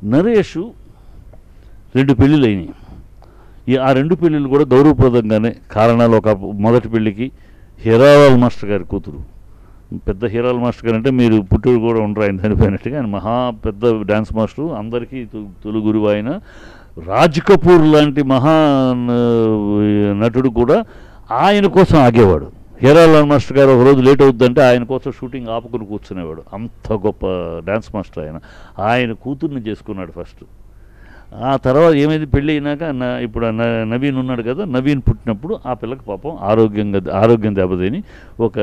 నరేష్ రెండు పెళ్ళిళ్ళు అయినాయి ఈ ఆ రెండు పెళ్ళిళ్ళు కూడా గౌరవప్రదంగానే కారణాలు ఒక మొదటి పెళ్ళికి హీరాలాల్ మాస్టర్ గారి కూతురు పెద్ద హీరాల్ మాస్టర్ గారు అంటే మీరు పుట్టూరు కూడా ఉండరు ఆయన చనిపోయినట్టుగా ఆయన మహా పెద్ద డ్యాన్స్ మాస్టర్ అందరికీ తొ- తొలి గురువు ఆయన రాజ్ కపూర్ లాంటి మహా న- నటుడు కూడా ఆయన కోసం ఆగేవాడు హీరాలాల్ మాస్టర్ గారు ఒక రోజు లేట్ అవుతుందంటే ఆయన కోసం షూటింగ్ ఆపుకుని కూర్చునేవాడు అంత గొప్ప డ్యాన్స్ మాస్టర్ ఆయన ఆయన కూతుర్ని చేసుకున్నాడు ఫస్ట్ ఆ తర్వాత ఏమైంది పెళ్ళి అయినాక నా ఇప్పుడు ఆ న- నవీన్ ఉన్నాడు కదా నవీన్ పుట్టినప్పుడు ఆ పిల్లకి పాపం ఆరోగ్యంగా ఆరోగ్యం దెబ్బతిని ఒక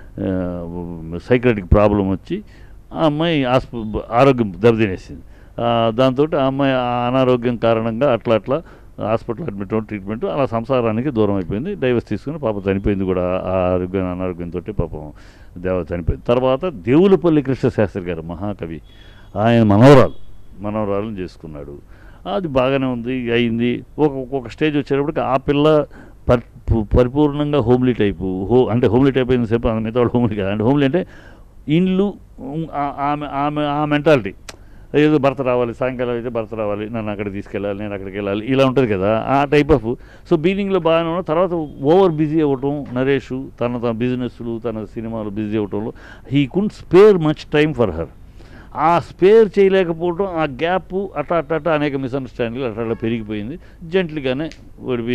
సైక్రటిక్ ప్రాబ్లం వచ్చి ఆ అమ్మాయి ఆస్ప ఆరోగ్యం దెబ్బతినేసింది దాంతో ఆ అమ్మాయి ఆ అనారోగ్యం కారణంగా అట్లా అట్లా హాస్పిటల్ అడ్మిట్ అవ్వడం ట్రీట్మెంట్ అలా సంసారానికి దూరం అయిపోయింది డైవర్స్ తీసుకుని పాపం చనిపోయింది కూడా ఆ ఆరోగ్యం అనారోగ్యంతో పాపం దేవ చనిపోయింది తర్వాత దేవులపల్లి కృష్ణశాస్త్రి గారు మహాకవి ఆయన మనవరాలు మనవరాలను చేసుకున్నాడు అది బాగానే ఉంది అయింది ఒక ఒక్కొక్క స్టేజ్ వచ్చేటప్పటికి ఆ పిల్ల పర్ పు- పరిపూర్ణంగా హోమ్లీ టైపు హో అంటే హోమ్లీ టైప్ అయిన సేపు మిగతా వాళ్ళు హోమ్లీ కాదు అంటే హోమ్లీ అంటే ఇండ్లు ఉమ్, ఆ- ఆమె ఆమె ఆ మెంటాలిటీ ఏదో భర్త రావాలి సాయంకాలం అయితే భర్త రావాలి నన్ను అక్కడ తీసుకెళ్ళాలి నేను అక్కడికి వెళ్ళాలి ఇలా ఉంటుంది కదా ఆ టైప్ ఆఫ్ సో బీనింగ్లో బాగానే ఉన్న తర్వాత ఓవర్ బిజీ అవ్వటం నరేష్ తన తన బిజినెస్లు తన సినిమాలు బిజీ అవ్వటంలో he could spare much time for her ఆ స్పేర్ చేయలేకపోవడం ఆ గ్యాప్ అట్లా అట్లా అట్లా అనేక మిస్అండర్స్టాండింగ్లు అట్లా అట్లా పెరిగిపోయింది జెంట్లుగానే విడిపి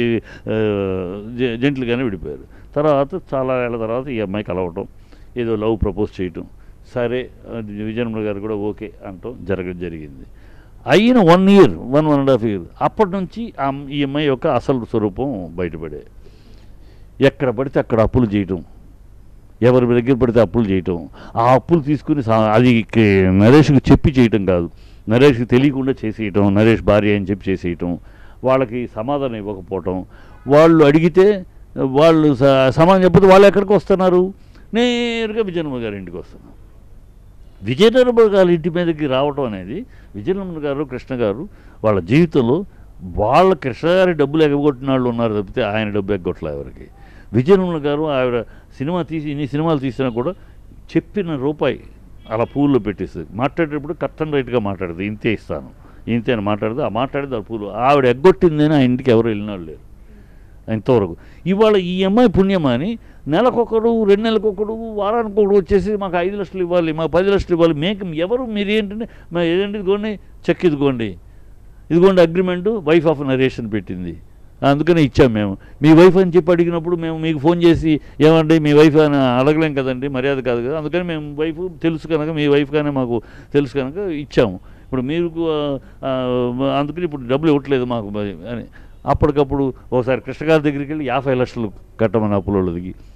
జెంట్లుగానే విడిపోయారు తర్వాత చాలా ఏళ్ళ తర్వాత ఈ అమ్మాయి కలవటం ఏదో లవ్ ప్రపోజ్ చేయటం సరే అది విజయనగర గారు కూడా ఓకే అంటాం జరగడం జరిగింది అయిన one year one one and half year అప్పటి నుంచి ఆ అమ్- ఈ అమ్మాయి యొక్క అసలు స్వరూపం బయటపడే ఎక్కడ పడితే అక్కడ అప్పులు చేయటం ఎవరి దగ్గర పడితే అప్పులు చేయటం ఆ అప్పులు తీసుకుని సా- అది కే- నరేష్కి చెప్పి చేయటం కాదు నరేష్కి తెలియకుండా చేసేయటం నరేష్ భార్య అని చెప్పి చేసేయటం వాళ్ళకి సమాధానం ఇవ్వకపోవటం వాళ్ళు అడిగితే వాళ్ళు స- సమాధానం చెప్పితే వాళ్ళు ఎక్కడికి వస్తున్నారు నేరుగా విజయనగర గారి ఇంటికి వస్తున్నారు విజయనగర గారి ఇంటి మీదకి రావటం అనేది విజయనగర గారు కృష్ణ గారు వాళ్ళ జీవితంలో వాళ్ళ కృష్ణ గారి డబ్బులు ఎగ్గొట్టిన వాళ్ళు ఉన్నారు తప్పితే ఆయన డబ్బు ఎగ్గొట్టలే ఎవరికి విజయనగర గారు ఆవిడ సినిమా తీసి ఇన్ని సినిమాలు తీసినా కూడా చెప్పిన రూపాయి అలా పూల్లో పెట్టేస్తుంది మాట్లాడేటప్పుడు కట్ అండ్ రైట్గా మాట్లాడదు ఇంతే ఇస్తాను ఇంతే అని మాట్లాడదు ఆ మాట్లాడేది ఆ పూలు ఆవిడ ఎగ్గొట్టిందని ఆ ఇంటికి ఎవరు వెళ్ళిన వాళ్ళు లేరు ఇంతవరకు ఇవాళ ఈ అమ్మాయి పుణ్యమాని నెలకొకడు రెండు నెలకొకడు వారానికి ఒకడు వచ్చేసి మాకు ఐదు లక్షలు ఇవ్వాలి మాకు పది లక్షలు ఇవ్వాలి మేక ఎవరు మీరు ఏంటంటే మా ఏదంటే ఇదిగోండి చెక్ ఇదిగోండి ఇదిగోండి అగ్రిమెంటు వైఫ్ ఆఫ్ నరేషన్ పెట్టింది అందుకనే ఇచ్చాం మేము మీ వైఫ్ అని చెప్పి అడిగినప్పుడు మేము మీకు ఫోన్ చేసి ఏమండి మీ వైఫ్ అని అడగలేం కదండి మర్యాద కాదు కదా అందుకని మేము వైఫ్ తెలుసు కనుక మీ వైఫ్ కానీ మాకు తెలుసు కనుక ఇచ్చాము ఇప్పుడు మీరు ఆ, అందుకని ఇప్పుడు డబ్బులు ఇవ్వట్లేదు మాకు మరి అని అప్పటికప్పుడు ఒకసారి కృష్ణగారి దగ్గరికి వెళ్ళి యాభై లక్షలు కట్టమని అప్పులో దిగి